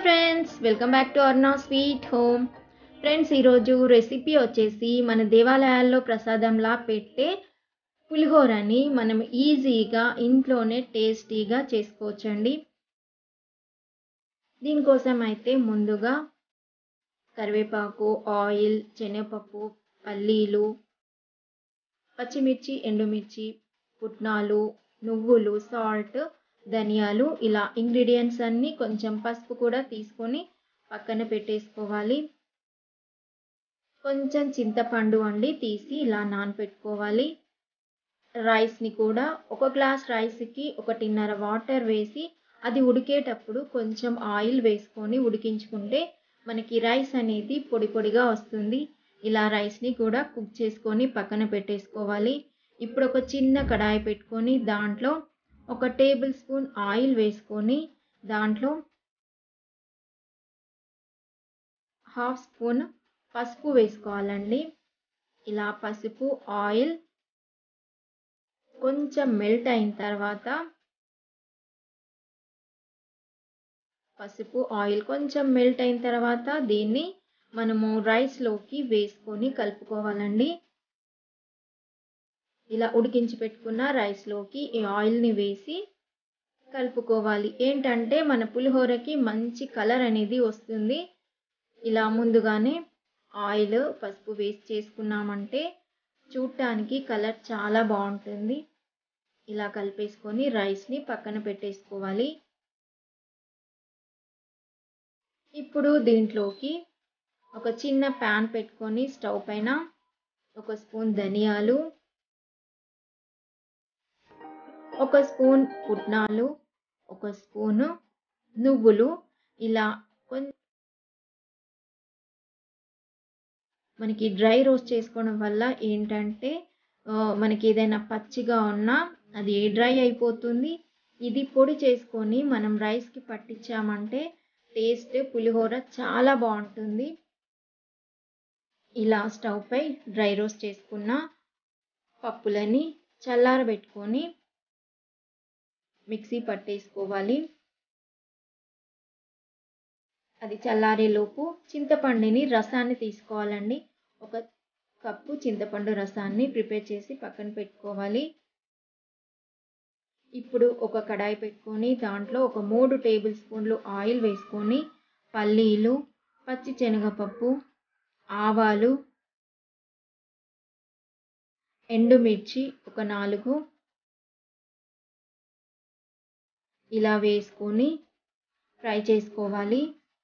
friends welcome back to Arna sweet home friends ఈరోజు recipe వచ్చేసి మన దేవాలయాల్లో ప్రసాదంలా పెట్టే పులిహోరని మనం ఈజీగా ఇంట్లోనే టేస్టీగా చేసుకోవచ్చండి దీనికోసం అయితే ముందుగా కరివేపాకు ఆయిల్ శనగపప్పు పల్లీలు పచ్చిమిర్చి ఎండుమిర్చి పుట్నాలు నువ్వులు సాల్ట్ ధనియాలు ఇలా ఇంగ్రీడియంట్స్ అన్నీ కొంచెం పసుపు కూడా తీసుకొని పక్కన పెట్టేసుకోవాలి కొంచెం చింతపండు అండి తీసి ఇలా నానపెట్టుకోవాలి రైస్ని కూడా ఒక గ్లాస్ రైస్కి ఒకటిన్నర వాటర్ వేసి అది ఉడికేటప్పుడు కొంచెం ఆయిల్ వేసుకొని ఉడికించుకుంటే మనకి రైస్ అనేది పొడి పొడిగా వస్తుంది ఇలా రైస్ని కూడా కుక్ చేసుకొని పక్కన పెట్టేసుకోవాలి ఇప్పుడు ఒక చిన్న కడాయి పెట్టుకొని దాంట్లో ఒక టేబుల్ స్పూన్ ఆయిల్ వేసుకొని దాంట్లో హాఫ్ స్పూన్ పసుపు వేసుకోవాలండి ఇలా పసుపు ఆయిల్ కొంచెం మెల్ట్ అయిన తర్వాత పసుపు ఆయిల్ కొంచెం మెల్ట్ అయిన తర్వాత దీన్ని మనము రైస్లోకి వేసుకొని కలుపుకోవాలండి ఇలా ఉడికించి పెట్టుకున్న రైస్లోకి ఈ ఆయిల్ని వేసి కలుపుకోవాలి ఏంటంటే మన పులిహోరకి మంచి కలర్ అనేది వస్తుంది ఇలా ముందుగానే ఆయిల్ పసుపు వేసి చేసుకున్నామంటే చూడటానికి కలర్ చాలా బాగుంటుంది ఇలా కలిపేసుకొని రైస్ని పక్కన పెట్టేసుకోవాలి ఇప్పుడు దీంట్లోకి ఒక చిన్న ప్యాన్ పెట్టుకొని స్టవ్ పైన ఒక స్పూన్ ధనియాలు ఒక స్పూన్ పుట్నాలు ఒక స్పూను నువ్వులు ఇలా కొంచెం మనకి డ్రై రోస్ట్ చేసుకోవడం వల్ల ఏంటంటే మనకి ఏదైనా పచ్చిగా ఉన్నా అది డ్రై అయిపోతుంది ఇది పొడి చేసుకొని మనం రైస్కి పట్టించామంటే టేస్ట్ పులిహోర చాలా బాగుంటుంది ఇలా స్టవ్ పై డ్రై రోస్ట్ చేసుకున్న పప్పులని చల్లారబెట్టుకొని మిక్సీ పట్టేసుకోవాలి అది చల్లారేలోపు చింతపండుని రసాన్ని తీసుకోవాలండి ఒక కప్పు చింతపండు రసాన్ని ప్రిపేర్ చేసి పక్కన పెట్టుకోవాలి ఇప్పుడు ఒక కడాయి పెట్టుకొని దాంట్లో ఒక మూడు టేబుల్ స్పూన్లు ఆయిల్ వేసుకొని పల్లీలు పచ్చి శనగపప్పు ఆవాలు ఎండుమిర్చి ఒక నాలుగు ఇలా వేసుకొని ఫ్రై చేసుకోవాలి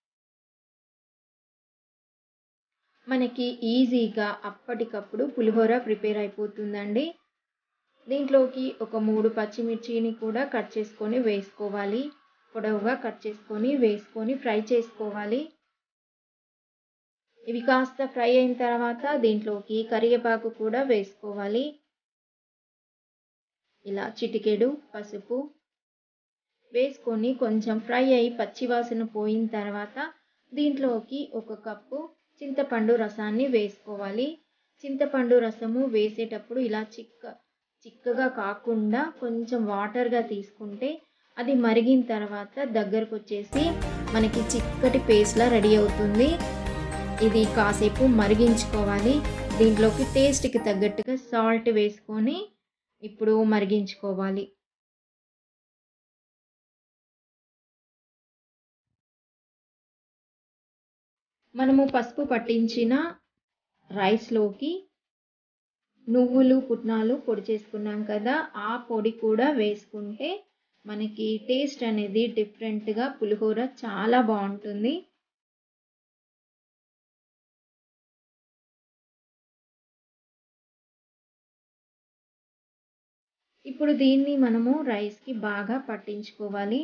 మనకి ఈజీగా అప్పటికప్పుడు పులిహోర ప్రిపేర్ అయిపోతుందండి దీంట్లోకి ఒక మూడు పచ్చిమిర్చిని కూడా కట్ చేసుకొని వేసుకోవాలి పొడవుగా కట్ చేసుకొని వేసుకొని ఫ్రై చేసుకోవాలి ఇవి కాస్త ఫ్రై అయిన తర్వాత దీంట్లోకి కరివేపాకు కూడా వేసుకోవాలి ఇలా చిటికెడు పసుపు వేసుకొని కొంచెం ఫ్రై అయ్యి పచ్చివాసన పోయిన తర్వాత దీంట్లోకి ఒక కప్పు చింతపండు రసాన్ని వేసుకోవాలి చింతపండు రసము వేసేటప్పుడు ఇలా చిక్క చిక్కగా కాకుండా కొంచెం వాటర్గా తీసుకుంటే అది మరిగిన తర్వాత దగ్గరకు వచ్చేసి మనకి చిక్కటి పేస్ట్లా రెడీ అవుతుంది ఇది కాసేపు మరిగించుకోవాలి దీంట్లోకి టేస్ట్కి తగ్గట్టుగా సాల్ట్ వేసుకొని ఇప్పుడు మరిగించుకోవాలి మనము పసుపు పట్టించిన రైస్లోకి నువ్వులు పుట్నాలు పొడి చేసుకున్నాం కదా ఆ పొడి కూడా వేసుకుంటే మనకి టేస్ట్ అనేది డిఫరెంట్గా పులిహోర చాలా బాగుంటుంది ఇప్పుడు దీన్ని మనము రైస్కి బాగా పట్టించుకోవాలి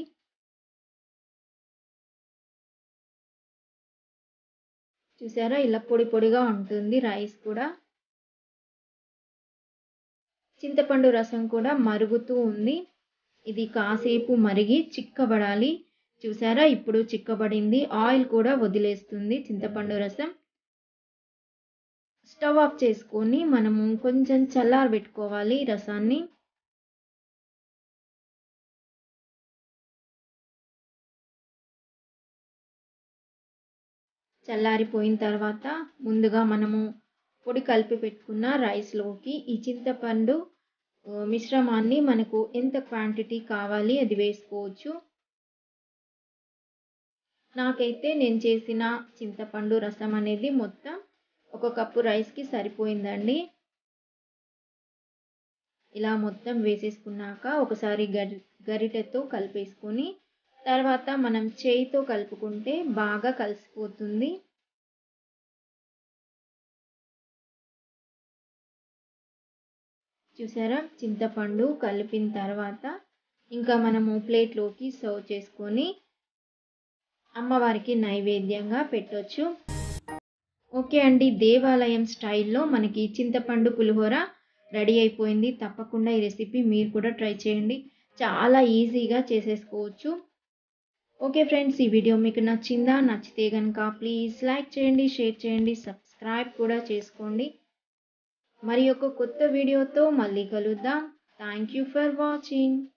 చూసారా ఇలా పొడి పొడిగా ఉంటుంది రైస్ కూడా చింతపండు రసం కూడా మరుగుతూ ఉంది ఇది కాసేపు మరిగి చిక్కబడాలి చూసారా ఇప్పుడు చిక్కబడింది ఆయిల్ కూడా వదిలేస్తుంది చింతపండు రసం స్టవ్ ఆఫ్ చేసుకొని మనము కొంచెం చల్లారబెట్టుకోవాలి రసాన్ని చల్లారిపోయిన తర్వాత ముందుగా మనము పొడి కలిపి పెట్టుకున్న రైస్లోకి ఈ చింతపండు మిశ్రమాన్ని మనకు ఎంత క్వాంటిటీ కావాలి అది వేసుకోవచ్చు నాకైతే నేను చేసిన చింతపండు రసం అనేది మొత్తం ఒక కప్పు రైస్కి సరిపోయిందండి ఇలా మొత్తం వేసేసుకున్నాక ఒకసారి గరి గరిటెతో కలిపేసుకొని తర్వాత మనం చేయితో కలుపుకుంటే బాగా కలిసిపోతుంది చూసారా చింతపండు కలిపిన తర్వాత ఇంకా మనము ప్లేట్లోకి సర్వ్ చేసుకొని అమ్మవారికి నైవేద్యంగా పెట్టొచ్చు ఓకే అండి దేవాలయం స్టైల్లో మనకి చింతపండు పులిహోర రెడీ అయిపోయింది తప్పకుండా ఈ రెసిపీ మీరు కూడా ట్రై చేయండి చాలా ఈజీగా చేసేసుకోవచ్చు ఓకే ఫ్రెండ్స్ ఈ వీడియో మీకు నచ్చిందా నచ్చితే కనుక ప్లీజ్ లైక్ చేయండి షేర్ చేయండి సబ్స్క్రైబ్ కూడా చేసుకోండి మరి ఒక కొత్త వీడియోతో మళ్ళీ కలుద్దాం థ్యాంక్ యూ ఫర్ వాచింగ్